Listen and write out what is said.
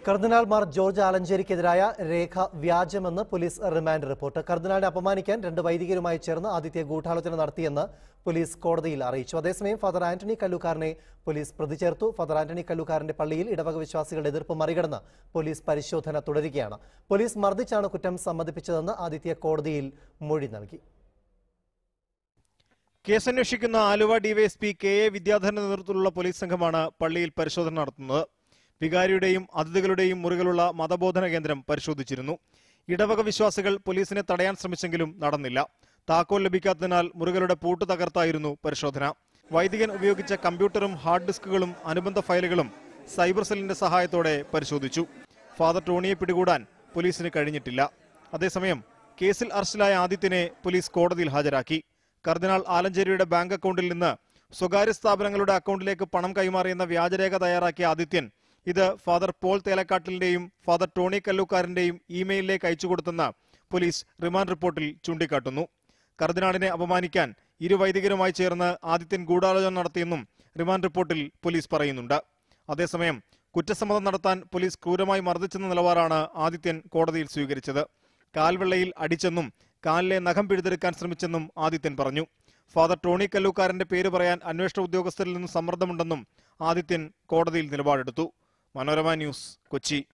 കർദിനാൾ Mar George ആലഞ്ചേരിക്കെതിരായ രേഖ വ്യാജമെന്ന് പോലീസ് റിമാൻഡ് റിപ്പോർട്ട് കർദിനാളിനെ അപമാനിക്കാൻ രണ്ട് വൈദികരുമായി ചേർന്ന് ആദിത്യ ഗൂഢാലോചന നടത്തിയെന്ന് പോലീസ് കോടതിയിൽ അറിയിച്ചു അതേസമയം ഫാദർ ആന്റണി കല്ലുക്കാരനെ പോലീസ് പ്രതി ചേർത്തു ഫാദർ ആന്റണി കല്ലുക്കാരന്റെ പള്ളിയിൽ ഇടവക വിശ്വാസികളുടെ എതിർപ്പ് മറികടന്ന് പോലീസ് പരിശോധന തുടരുകയാണ് പോലീസ് മർദ്ദിച്ചാണ് കുറ്റം സമ്മതിപ്പിച്ചതെന്ന് ആദിത്യ കോടതിയിൽ മൊഴി നൽകി കേസന്വേഷിക്കുന്ന ആലുവ ഡിവൈഎസ്പി കെ എ വിദ്യാധരന്റെ നേതൃത്വത്തിലുള്ള പോലീസ് സംഘമാണ് പള്ളിയിൽ പരിശോധന നടത്തുന്നത് വികാരിയുടെയും അതിഥികളുടെയും മുറികളുള്ള മതബോധന കേന്ദ്രം പരിശോധിച്ചിരുന്നു ഇടവക വിശ്വാസികൾ പോലീസിനെ തടയാൻ ശ്രമിച്ചെങ്കിലും നടന്നില്ല താക്കോൽ ലഭിക്കാത്തതിനാൽ മുറികളുടെ പൂട്ട് തകർത്തായിരുന്നു പരിശോധന വൈദികൻ ഉപയോഗിച്ച കമ്പ്യൂട്ടറും ഹാർഡ് ഡിസ്കുകളും അനുബന്ധ ഫയലുകളും സൈബർ സെല്ലിന്റെ സഹായത്തോടെ പരിശോധിച്ചു ഫാദർ ടോണിയെ പിടികൂടാൻ പോലീസിന് കഴിഞ്ഞിട്ടില്ല അതേസമയം കേസിൽ അറസ്റ്റിലായ ആദിത്യനെ പോലീസ് കോടതിയിൽ ഹാജരാക്കി കർദിനാൾ ആലഞ്ചേരിയുടെ ബാങ്ക് അക്കൗണ്ടിൽ നിന്ന് സ്വകാര്യ സ്ഥാപനങ്ങളുടെ അക്കൗണ്ടിലേക്ക് പണം കൈമാറിയെന്ന വ്യാജരേഖ തയ്യാറാക്കിയ ആദിത്യൻ ഇത് ഫാദർ പോൾ തേലക്കാട്ടിലിന്റെയും ഫാദർ ടോണി കല്ലൂക്കാരന്റെയും ഇമെയിലിലേക്ക് അയച്ചു കൊടുത്തെന്ന് പോലീസ് റിമാൻഡ് റിപ്പോർട്ടിൽ ചൂണ്ടിക്കാട്ടുന്നു കർദിനാളിനെ അപമാനിക്കാൻ ഇരു വൈദികരുമായി ചേർന്ന് ആദിത്യൻ ഗൂഢാലോചന നടത്തിയെന്നും റിമാൻഡ് റിപ്പോർട്ടിൽ പോലീസ് പറയുന്നുണ്ട് അതേസമയം കുറ്റസമ്മതം നടത്താൻ പോലീസ് ക്രൂരമായി മർദ്ദിച്ചെന്ന നിലപാടാണ് ആദിത്യൻ കോടതിയിൽ സ്വീകരിച്ചത് കാൽവെള്ളയിൽ അടിച്ചെന്നും കാലിലെ നഖം പിഴുതെടുക്കാൻ ശ്രമിച്ചെന്നും ആദിത്യൻ പറഞ്ഞു ഫാദർ ടോണി കല്ലൂക്കാരന്റെ പേര് പറയാൻ അന്വേഷണ ഉദ്യോഗസ്ഥരിൽ നിന്നും സമ്മർദ്ദമുണ്ടെന്നും ആദിത്യൻ കോടതിയിൽ നിലപാടെടുത്തു മനോരമ ന്യൂസ് കൊച്ചി